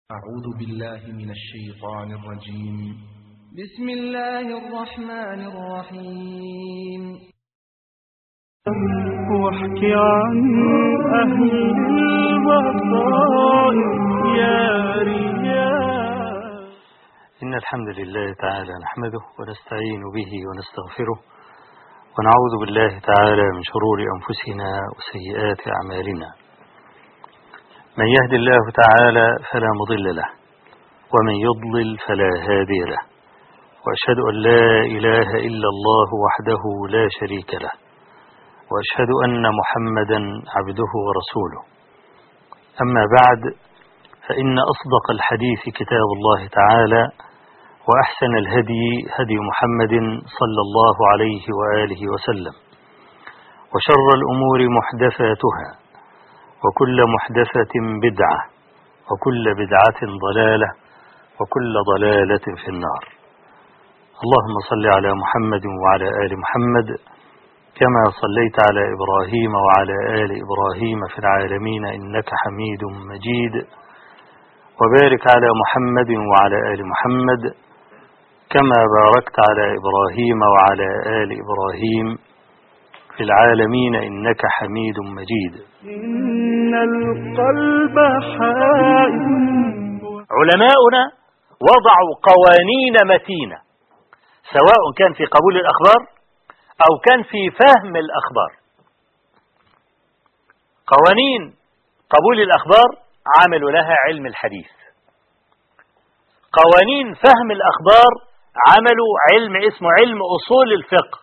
أعوذ بالله من الشيطان الرجيم بسم الله الرحمن الرحيم واحكي عن أهل البصائر يا رياض إن الحمد لله تعالى نحمده ونستعين به ونستغفره ونعوذ بالله تعالى من شرور أنفسنا وسيئات أعمالنا من يهد الله تعالى فلا مضل له ومن يضلل فلا هادي له وأشهد أن لا إله إلا الله وحده لا شريك له وأشهد أن محمدا عبده ورسوله أما بعد فإن أصدق الحديث كتاب الله تعالى وأحسن الهدي هدي محمد صلى الله عليه وآله وسلم وشر الأمور محدثاتها وكل محدثة بدعة وكل بدعة ضلالة وكل ضلالة في النار اللهم صل على محمد وعلى آل محمد كما صليت على إبراهيم وعلى آل إبراهيم في العالمين إنك حميد مجيد وبارك على محمد وعلى آل محمد كما باركت على إبراهيم وعلى آل إبراهيم في العالمين إنك حميد مجيد إن القلب حائز علماؤنا وضعوا قوانين متينة سواء كان في قبول الأخبار أو كان في فهم الأخبار قوانين قبول الأخبار عملوا لها علم الحديث قوانين فهم الأخبار عملوا علم اسمه علم أصول الفقه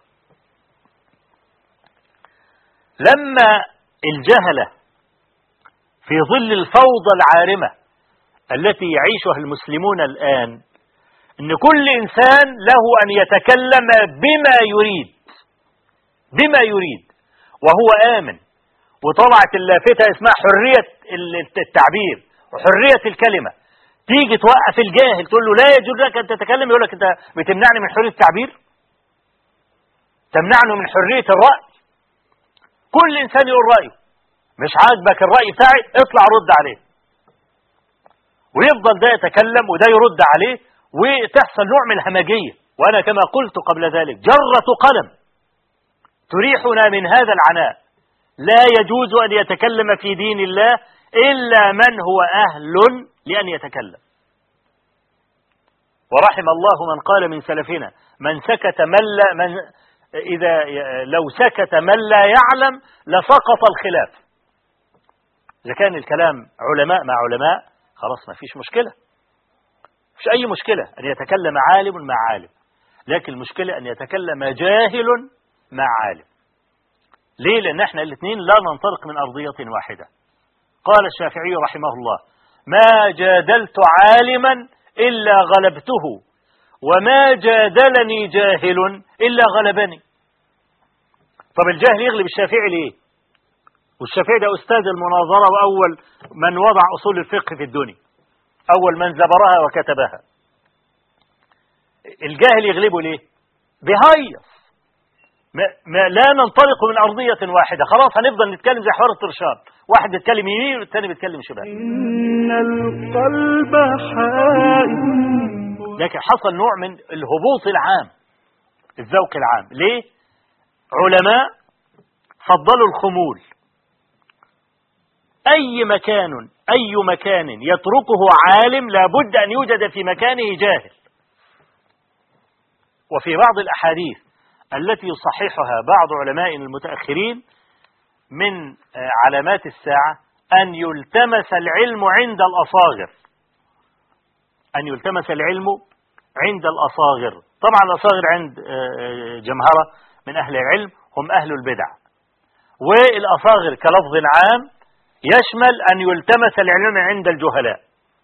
لما الجهلة في ظل الفوضى العارمة التي يعيشها المسلمون الآن أن كل إنسان له أن يتكلم بما يريد بما يريد وهو آمن وطلعت اللافتة اسمها حرية التعبير وحرية الكلمة تيجي توقف الجاهل تقول له لا يجوز لك أن تتكلم يقول لك أنت بتمنعني من حرية التعبير تمنعني من حرية الرأي كل إنسان يقول رأيه مش عاجبك الرأي بتاعي اطلع رد عليه ويفضل ده يتكلم وده يرد عليه وتحصل نوع من الهمجية وأنا كما قلت قبل ذلك جرة قلم تريحنا من هذا العناء لا يجوز أن يتكلم في دين الله إلا من هو أهل لأن يتكلم ورحم الله من قال من سلفنا من سكت من لا من إذا لو سكت من لا يعلم لسقط الخلاف إذا كان الكلام علماء مع علماء خلاص ما فيش مشكلة مش أي مشكلة أن يتكلم عالم مع عالم لكن المشكلة أن يتكلم جاهل مع عالم ليه لأن احنا الاثنين لا ننطلق من أرضية واحدة قال الشافعي رحمه الله ما جادلت عالما إلا غلبته وما جادلني جاهل إلا غلبني طب الجاهل يغلب الشافعي ليه والشافعي ده أستاذ المناظرة وأول من وضع أصول الفقه في الدنيا أول من زبرها وكتبها الجاهل يغلبه ليه بهيص ما ما لا ننطلق من أرضية واحدة خلاص هنفضل نتكلم زي حوار الطرشان واحد بيتكلم يمين والتاني بيتكلم شمال إن القلب حائز لكن حصل نوع من الهبوط العام الذوق العام ليه علماء فضلوا الخمول أي مكان أي مكان يتركه عالم لابد أن يوجد في مكانه جاهل وفي بعض الأحاديث التي يصححها بعض علماء المتأخرين من علامات الساعة أن يلتمس العلم عند الأصاغر أن يلتمس العلم عند الأصاغر طبعا الأصاغر عند جمهرة من أهل العلم هم أهل البدع والأصاغر كلفظ عام يشمل أن يلتمس العلم عند الجهلاء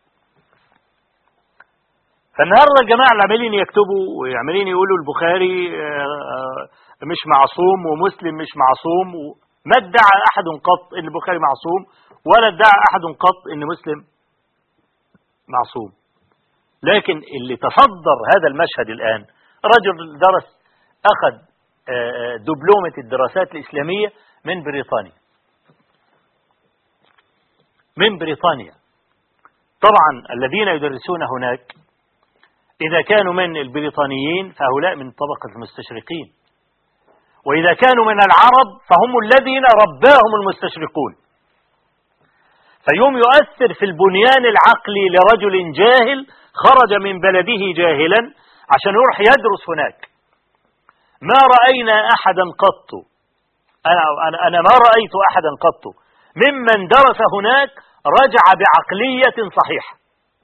فالنهارده الجماعة اللي عمالين يكتبوا وعمالين يقولوا البخاري مش معصوم ومسلم مش معصوم ما ادعى أحد قط أن البخاري معصوم ولا ادعى أحد قط أن مسلم معصوم لكن اللي تصدر هذا المشهد الآن رجل درس أخذ دبلومة الدراسات الإسلامية من بريطانيا من بريطانيا طبعا الذين يدرسون هناك إذا كانوا من البريطانيين فهؤلاء من طبقة المستشرقين وإذا كانوا من العرب فهم الذين رباهم المستشرقون فيوم يؤثر في البنيان العقلي لرجل جاهل خرج من بلده جاهلا عشان يروح يدرس هناك ما رأينا أحدا قط أنا, أنا, أنا ما رأيت أحدا قط ممن درس هناك رجع بعقلية صحيحة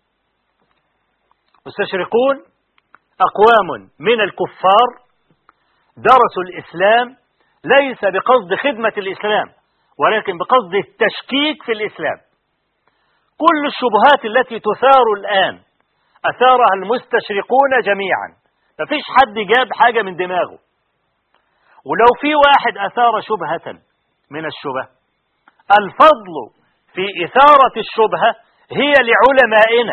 مستشرقون أقوام من الكفار درسوا الإسلام ليس بقصد خدمة الإسلام ولكن بقصد التشكيك في الإسلام كل الشبهات التي تثار الآن أثارها المستشرقون جميعا مفيش حد جاب حاجة من دماغه ولو في واحد أثار شبهة من الشبه الفضل في إثارة الشبهة هي لعلمائنا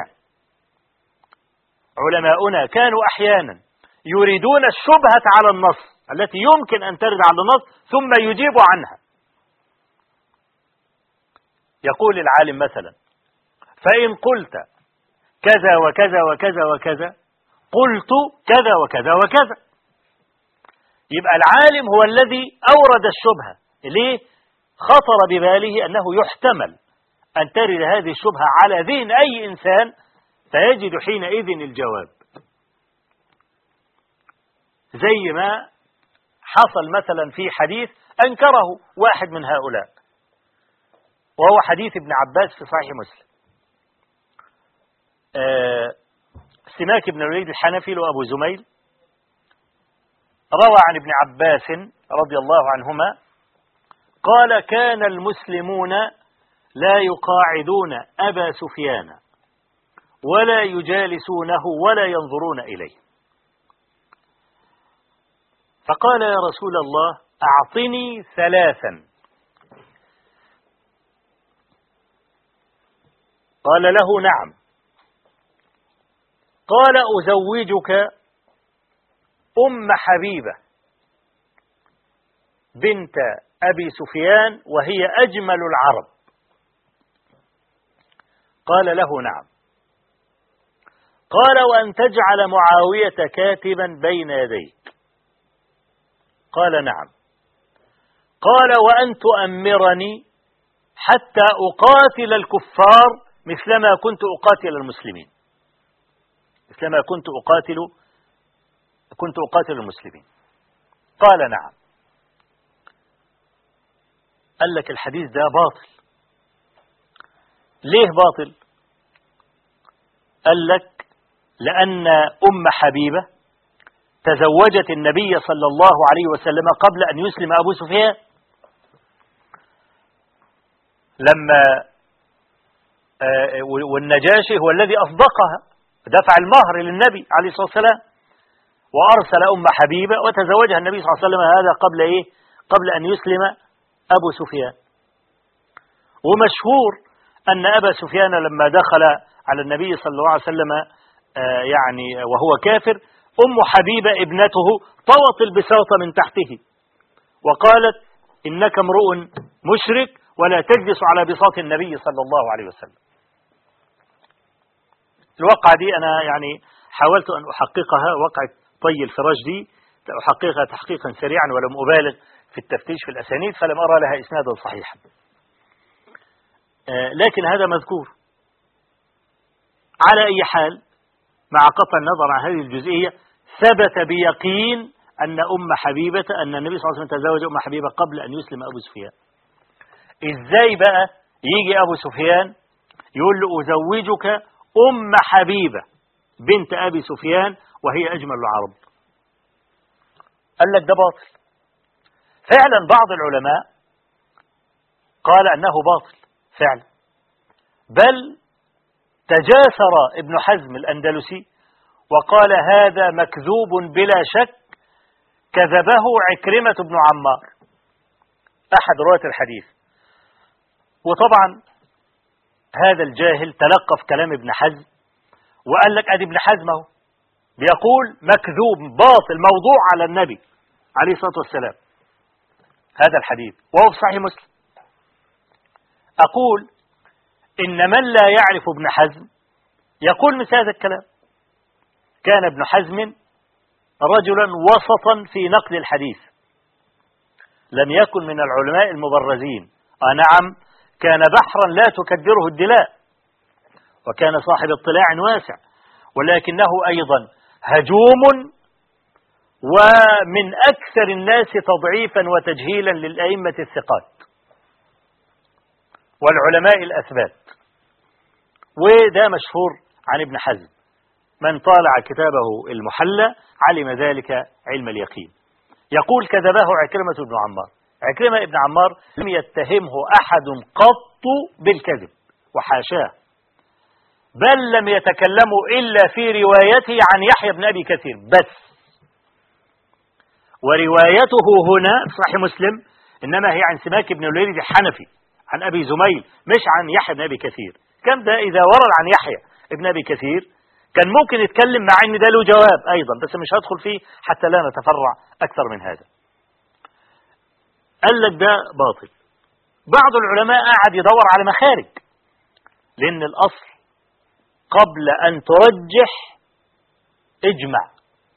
علماؤنا كانوا أحيانا يريدون الشبهة على النص التي يمكن أن ترد على النص ثم يجيب عنها يقول العالم مثلا فإن قلت كذا وكذا وكذا وكذا قلت كذا وكذا وكذا يبقى العالم هو الذي أورد الشبهة ليه خطر بباله أنه يحتمل أن ترد هذه الشبهة على ذهن أي إنسان فيجد حينئذ الجواب زي ما حصل مثلا في حديث أنكره واحد من هؤلاء وهو حديث ابن عباس في صحيح مسلم آه سماك بن الوليد الحنفي وأبو زميل روى عن ابن عباس رضي الله عنهما قال كان المسلمون لا يقاعدون أبا سفيان ولا يجالسونه ولا ينظرون إليه فقال يا رسول الله أعطني ثلاثا قال له نعم قال أزوجك أم حبيبة بنت أبي سفيان وهي أجمل العرب قال له نعم قال وأن تجعل معاوية كاتبا بين يديك قال نعم قال وأن تؤمرني حتى أقاتل الكفار مثلما كنت أقاتل المسلمين مثلما كنت أقاتل كنت أقاتل المسلمين قال نعم قال لك الحديث ده باطل ليه باطل قال لك لأن أم حبيبة تزوجت النبي صلى الله عليه وسلم قبل أن يسلم أبو سفيان لما والنجاشي هو الذي أصدقها دفع المهر للنبي عليه الصلاة والسلام وأرسل أم حبيبة وتزوجها النبي صلى الله عليه وسلم هذا قبل إيه قبل أن يسلم أبو سفيان ومشهور أن أبا سفيان لما دخل على النبي صلى الله عليه وسلم يعني وهو كافر أم حبيبة ابنته طوت البساط من تحته وقالت إنك امرؤ مشرك ولا تجلس على بساط النبي صلى الله عليه وسلم الواقعة دي أنا يعني حاولت أن أحققها وقعة طي الفراش دي أحققها تحقيقا سريعا ولم أبالغ في التفتيش في الأسانيد فلم أرى لها إسنادا صحيحا لكن هذا مذكور على أي حال مع قطع النظر عن هذه الجزئية ثبت بيقين أن أم حبيبة أن النبي صلى الله عليه وسلم تزوج أم حبيبة قبل أن يسلم أبو سفيان إزاي بقى يجي أبو سفيان يقول له أزوجك أم حبيبة بنت أبي سفيان وهي أجمل العرب قال لك ده باطل فعلا بعض العلماء قال أنه باطل فعلا بل تجاسر ابن حزم الأندلسي وقال هذا مكذوب بلا شك كذبه عكرمة بن عمار أحد رواة الحديث وطبعا هذا الجاهل تلقف كلام ابن حزم وقال لك أدي ابن حزم اهو بيقول مكذوب باطل موضوع على النبي عليه الصلاة والسلام هذا الحديث وهو في صحيح مسلم أقول إن من لا يعرف ابن حزم يقول مثل هذا الكلام كان ابن حزم رجلا وسطا في نقل الحديث لم يكن من العلماء المبرزين آه نعم كان بحرا لا تكدره الدلاء وكان صاحب اطلاع واسع ولكنه أيضا هجوم ومن أكثر الناس تضعيفا وتجهيلا للأئمة الثقات والعلماء الأثبات وده مشهور عن ابن حزم من طالع كتابه المحلى علم ذلك علم اليقين يقول كذبه عكرمة بن عمار عكرمة بن عمار لم يتهمه أحد قط بالكذب وحاشاه بل لم يتكلموا إلا في روايته عن يحيى بن أبي كثير بس وروايته هنا صحيح مسلم إنما هي عن سماك بن الوليد الحنفي عن أبي زميل مش عن يحيى بن أبي كثير كم ده إذا ورد عن يحيى ابن أبي كثير كان ممكن يتكلم مع ان ده له جواب ايضا بس مش هدخل فيه حتى لا نتفرع اكثر من هذا قال لك ده باطل بعض العلماء قعد يدور على مخارج لان الاصل قبل ان ترجح اجمع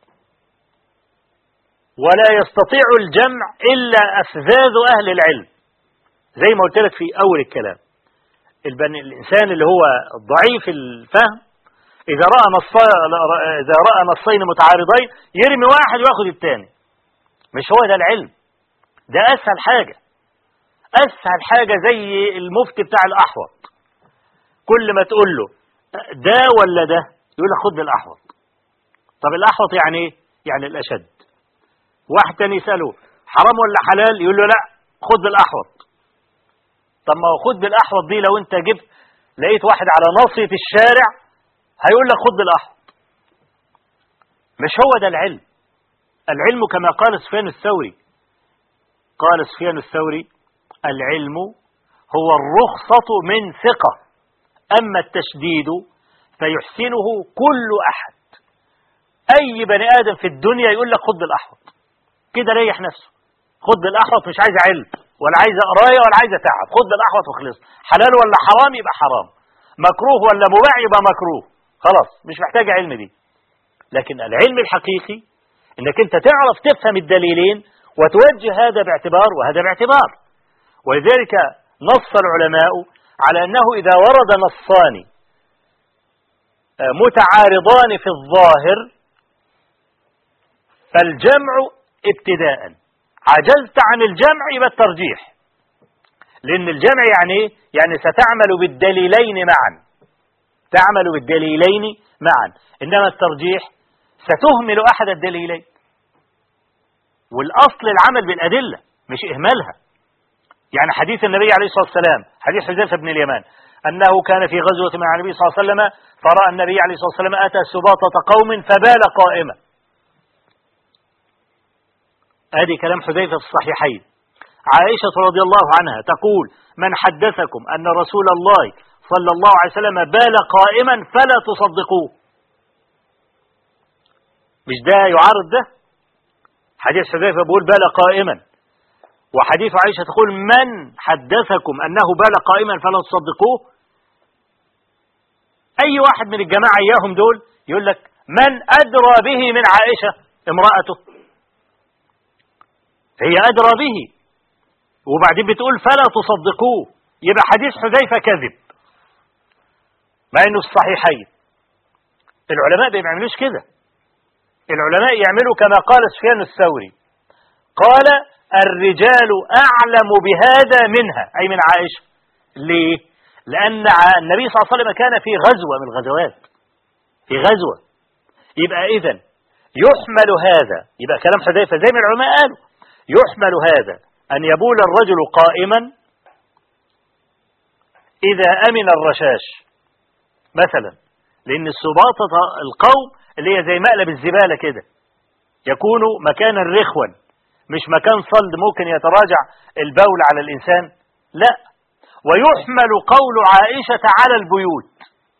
ولا يستطيع الجمع الا افذاذ اهل العلم زي ما قلت لك في اول الكلام الانسان اللي هو ضعيف الفهم إذا رأى نص إذا رأى نصين متعارضين يرمي واحد وياخد الثاني مش هو ده العلم ده أسهل حاجة أسهل حاجة زي المفتي بتاع الأحوط كل ما تقول له ده ولا ده يقول لك خد الأحوط طب الأحوط يعني إيه؟ يعني الأشد واحد تاني يسأله حرام ولا حلال يقول له لا خد بالأحوط طب ما هو خد بالأحوط دي لو أنت جبت لقيت واحد على ناصية الشارع هيقول لك خد بالأحوط مش هو ده العلم العلم كما قال سفيان الثوري قال سفيان الثوري العلم هو الرخصة من ثقة أما التشديد فيحسنه كل أحد أي بني آدم في الدنيا يقول لك خد بالأحوط كده ريح نفسه خد بالأحوط مش عايز علم ولا عايز قراية ولا عايز تعب خد بالأحوط وخلص حلال ولا حرام يبقى حرام مكروه ولا مباح يبقى مكروه خلاص مش محتاج علم دي لكن العلم الحقيقي انك انت تعرف تفهم الدليلين وتوجه هذا باعتبار وهذا باعتبار ولذلك نص العلماء على انه اذا ورد نصان متعارضان في الظاهر فالجمع ابتداء عجزت عن الجمع يبقى الترجيح لان الجمع يعني ايه يعني ستعمل بالدليلين معا تعمل بالدليلين معا إنما الترجيح ستهمل أحد الدليلين والأصل العمل بالأدلة مش إهمالها يعني حديث النبي عليه الصلاة والسلام حديث حذيفة بن اليمان أنه كان في غزوة مع النبي صلى الله عليه وسلم فرأى النبي عليه الصلاة والسلام أتى سباطة قوم فبال قائما هذه كلام حذيفة في الصحيحين عائشة رضي الله عنها تقول من حدثكم أن رسول الله صلى الله عليه وسلم بال قائما فلا تصدقوه مش ده يعارض ده حديث حذيفة بيقول بال قائما وحديث عائشة تقول من حدثكم أنه بال قائما فلا تصدقوه أي واحد من الجماعة إياهم دول يقول لك من أدرى به من عائشة امرأته هي أدرى به وبعدين بتقول فلا تصدقوه يبقى حديث حذيفة كذب مع انه في الصحيحين العلماء ما بيعملوش كده العلماء يعملوا كما قال سفيان الثوري قال الرجال أعلم بهذا منها أي من عائشة ليه؟ لأن النبي صلى الله عليه وسلم كان في غزوة من الغزوات في غزوة يبقى إذا يحمل هذا يبقى كلام حذيفة زي ما العلماء قالوا يحمل هذا أن يبول الرجل قائما إذا أمن الرشاش مثلا لأن السباطة القوم اللي هي زي مقلب الزبالة كده يكون مكانا رخوا مش مكان صلد ممكن يتراجع البول على الإنسان لا ويحمل قول عائشة على البيوت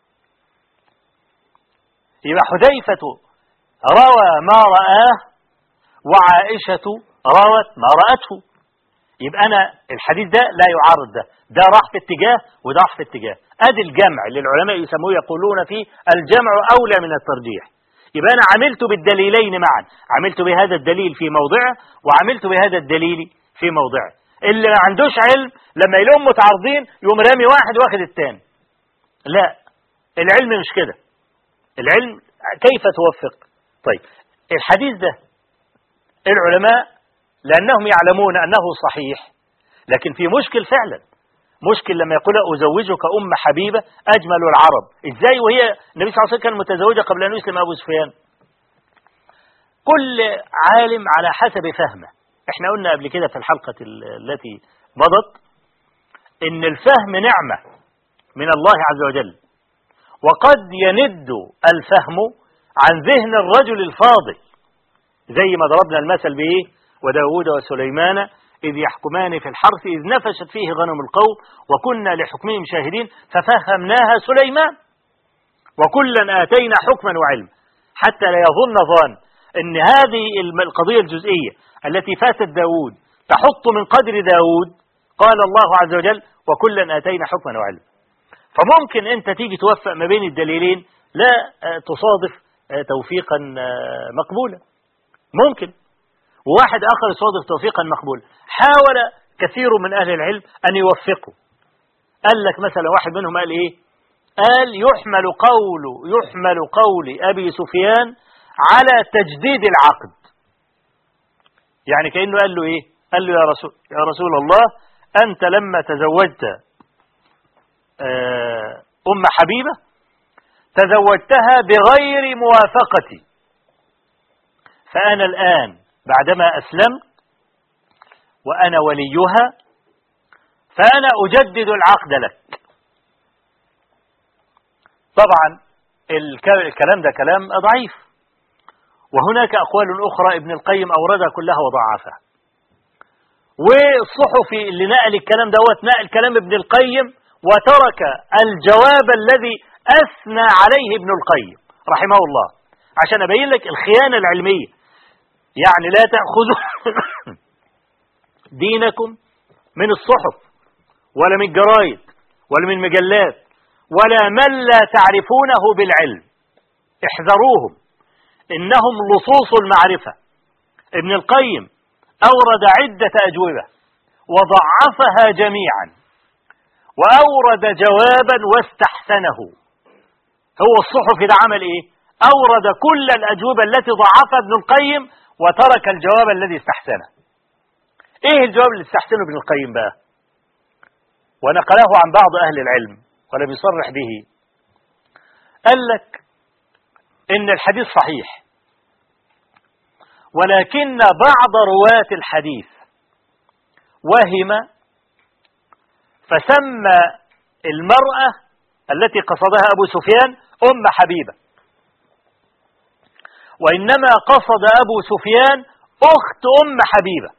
يبقى حذيفة روى ما رآه وعائشة روت ما رأته يبقى أنا الحديث ده لا يعارض ده ده راح في اتجاه وده راح في اتجاه ادي الجمع اللي العلماء يسموه يقولون فيه الجمع اولى من الترجيح يبقى انا عملت بالدليلين معا عملت بهذا الدليل في موضعه وعملت بهذا الدليل في موضعه اللي ما عندوش علم لما يلاقيهم متعارضين يقوم رامي واحد واخد الثاني لا العلم مش كده العلم كيف توفق طيب الحديث ده العلماء لأنهم يعلمون أنه صحيح لكن في مشكل فعلا مشكل لما يقول أزوجك أم حبيبة أجمل العرب إزاي وهي النبي صلى الله عليه وسلم كان متزوجة قبل أن يسلم أبو سفيان كل عالم على حسب فهمه احنا قلنا قبل كده في الحلقة التي مضت ان الفهم نعمة من الله عز وجل وقد يند الفهم عن ذهن الرجل الفاضل زي ما ضربنا المثل بإيه وداود وسليمان إذ يحكمان في الحرث إذ نفشت فيه غنم القوم وكنا لحكمهم شاهدين ففهمناها سليمان وكلا آتينا حكما وعلما حتى لا يظن ظان أن هذه القضية الجزئية التي فاتت داود تحط من قدر داود قال الله عز وجل وكلا آتينا حكما وعلما فممكن أنت تيجي توفق ما بين الدليلين لا تصادف توفيقا مقبولا ممكن وواحد آخر يصادف توفيقا مقبولا حاول كثير من أهل العلم أن يوفقوا قال لك مثلا واحد منهم قال إيه قال يحمل قول يحمل قول أبي سفيان على تجديد العقد يعني كأنه قال له إيه قال له يا رسول, يا رسول الله أنت لما تزوجت أم حبيبة تزوجتها بغير موافقتي فأنا الآن بعدما أسلمت وأنا وليها فأنا أجدد العقد لك طبعا الكلام ده كلام ضعيف وهناك أقوال أخرى ابن القيم أوردها كلها وضعفها والصحفي اللي نقل الكلام دوت نقل كلام ابن القيم وترك الجواب الذي أثنى عليه ابن القيم رحمه الله عشان أبين لك الخيانة العلمية يعني لا تأخذوا دينكم من الصحف ولا من الجرايد ولا من المجلات ولا من لا تعرفونه بالعلم احذروهم إنهم لصوص المعرفة ابن القيم أورد عدة أجوبة وضعفها جميعا وأورد جوابا واستحسنه هو الصحفي ده عمل إيه أورد كل الأجوبة التي ضعفها ابن القيم وترك الجواب الذي استحسنه إيه الجواب اللي استحسنه ابن القيم بقى ونقله عن بعض أهل العلم ولم يصرح به قال لك إن الحديث صحيح ولكن بعض رواة الحديث وهم فسمى المرأة التي قصدها أبو سفيان أم حبيبة وإنما قصد أبو سفيان أخت أم حبيبة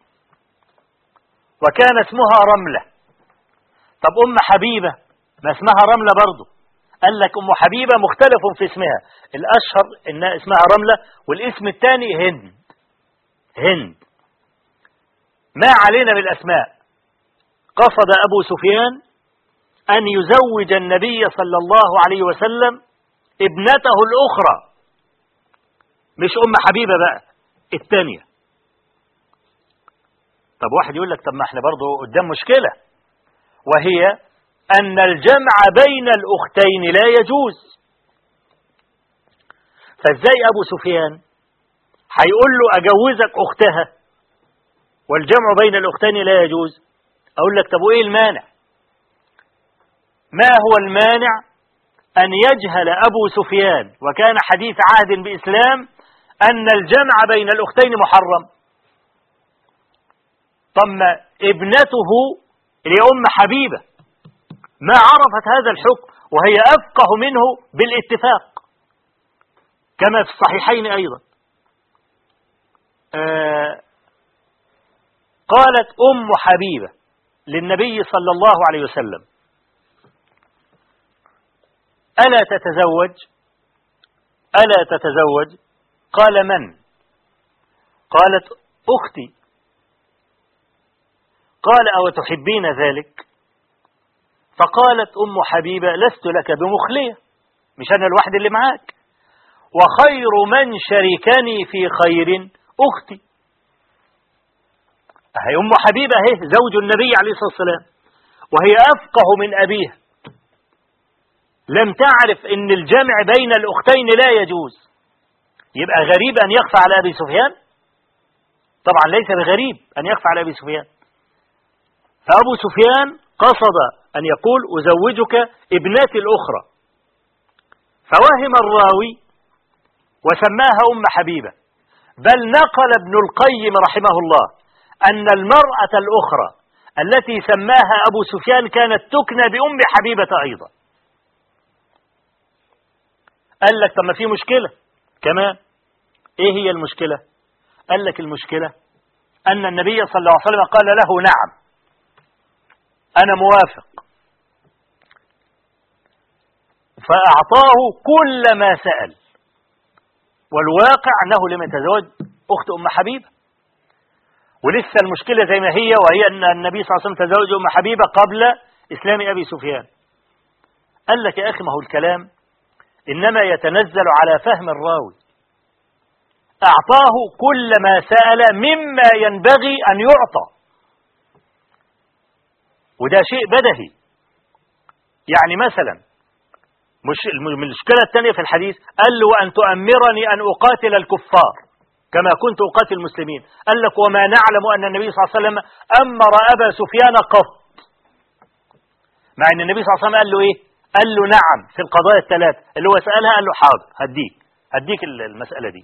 وكان اسمها رملة طب أم حبيبة ما اسمها رملة برضه قال لك أم حبيبة مختلف في اسمها الأشهر إنها اسمها رملة والاسم الثاني هند هند ما علينا بالأسماء قصد أبو سفيان أن يزوج النبي صلى الله عليه وسلم ابنته الأخرى مش أم حبيبة بقى الثانية طب واحد يقول لك طب ما احنا برضه قدام مشكلة وهي أن الجمع بين الأختين لا يجوز فازاي أبو سفيان هيقول له أجوزك أختها والجمع بين الأختين لا يجوز أقول لك طب وإيه المانع ما هو المانع أن يجهل أبو سفيان وكان حديث عهد بإسلام أن الجمع بين الأختين محرم ثم ابنته اللي أم حبيبة ما عرفت هذا الحكم وهي أفقه منه بالاتفاق كما في الصحيحين أيضا آه قالت أم حبيبة للنبي صلى الله عليه وسلم ألا تتزوج ألا تتزوج قال من قالت أختي قال أو تحبين ذلك فقالت أم حبيبة لست لك بمخلية مش أنا الواحد اللي معاك وخير من شركني في خير أختي هي أم حبيبة هي زوج النبي عليه الصلاة والسلام وهي أفقه من أبيها لم تعرف أن الجمع بين الأختين لا يجوز يبقى غريب أن يخفى على أبي سفيان طبعا ليس بغريب أن يخفى على أبي سفيان فأبو سفيان قصد أن يقول أزوجك ابنتي الأخرى فوهم الراوي وسماها أم حبيبة بل نقل ابن القيم رحمه الله أن المرأة الأخرى التي سماها أبو سفيان كانت تكنى بأم حبيبة أيضا قال لك طب ما في مشكلة كمان ايه هي المشكلة قال لك المشكلة أن النبي صلى الله عليه وسلم قال له نعم أنا موافق فأعطاه كل ما سأل والواقع أنه لم يتزوج أخت أم حبيبة ولسه المشكلة زي ما هي وهي أن النبي صلى الله عليه وسلم تزوج أم حبيبة قبل إسلام أبي سفيان قال لك يا أخي ما هو الكلام إنما يتنزل على فهم الراوي أعطاه كل ما سأل مما ينبغي أن يعطى وده شيء بدهي يعني مثلا مش المشكلة الثانية في الحديث قال له أن تؤمرني أن أقاتل الكفار كما كنت أقاتل المسلمين قال لك وما نعلم أن النبي صلى الله عليه وسلم أمر أبا سفيان قط مع أن النبي صلى الله عليه وسلم قال له إيه قال له نعم في القضايا الثلاث اللي هو سألها قال له حاضر هديك هديك المسألة دي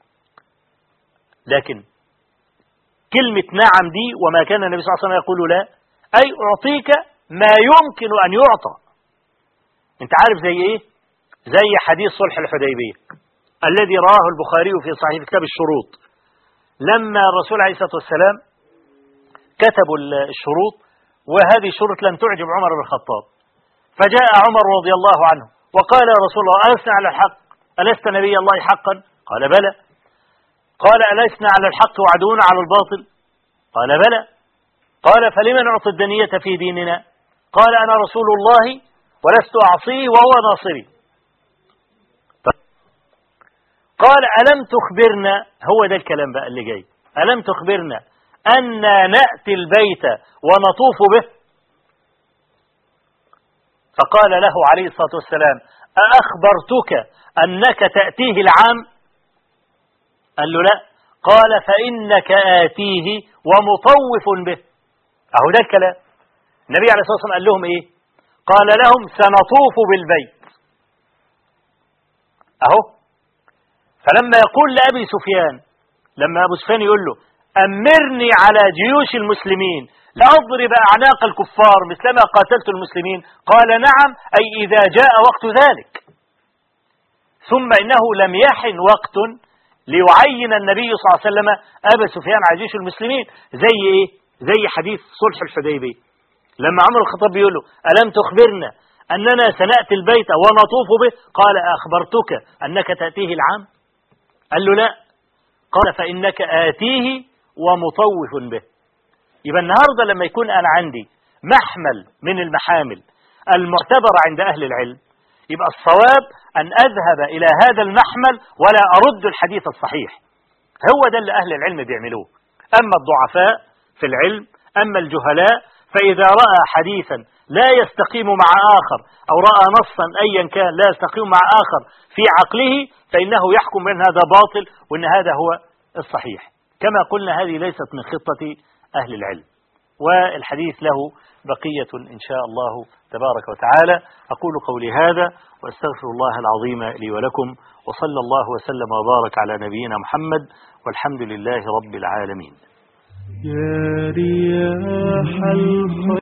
لكن كلمة نعم دي وما كان النبي صلى الله عليه وسلم يقول لا أي أعطيك ما يمكن أن يعطى أنت عارف زي إيه زي حديث صلح الحديبية الذي رواه البخاري في صحيح كتاب الشروط لما الرسول عليه الصلاة والسلام كتبوا الشروط وهذه الشروط لم تعجب عمر بن الخطاب فجاء عمر رضي الله عنه وقال يا رسول الله ألسنا على الحق ألست نبي الله حقا قال بلى قال ألسنا على الحق وعدونا على الباطل قال بلى قال فلمن نعطي الدنية في ديننا قال أنا رسول الله ولست أعصيه وهو ناصري قال ألم تخبرنا هو ده الكلام بقى اللي جاي ألم تخبرنا أن نأتي البيت ونطوف به فقال له عليه الصلاة والسلام أأخبرتك أنك تأتيه العام قال له لا قال فإنك آتيه ومطوف به أهو ده الكلام النبي عليه الصلاة والسلام قال لهم إيه قال لهم سنطوف بالبيت أهو فلما يقول لأبي سفيان لما أبو سفيان يقول له أمرني على جيوش المسلمين لأضرب أعناق الكفار مثلما قاتلت المسلمين قال نعم أي إذا جاء وقت ذلك ثم إنه لم يحن وقت ليعين النبي صلى الله عليه وسلم أبا سفيان على جيش المسلمين زي إيه زي حديث صلح الحديبية لما عمر الخطاب بيقول له ألم تخبرنا أننا سنأتي البيت ونطوف به قال أخبرتك أنك تأتيه العام قال له لا قال فإنك آتيه ومطوف به يبقى النهاردة لما يكون أنا عندي محمل من المحامل المعتبرة عند أهل العلم يبقى الصواب أن أذهب إلى هذا المحمل ولا أرد الحديث الصحيح هو ده اللي أهل العلم بيعملوه أما الضعفاء في العلم أما الجهلاء فإذا رأى حديثا لا يستقيم مع آخر أو رأى نصا أيا كان لا يستقيم مع آخر في عقله فإنه يحكم بأن هذا باطل وأن هذا هو الصحيح كما قلنا هذه ليست من خطة أهل العلم والحديث له بقية إن شاء الله تبارك وتعالى أقول قولي هذا وأستغفر الله العظيم لي ولكم وصلى الله وسلم وبارك على نبينا محمد والحمد لله رب العالمين يا رياح الخير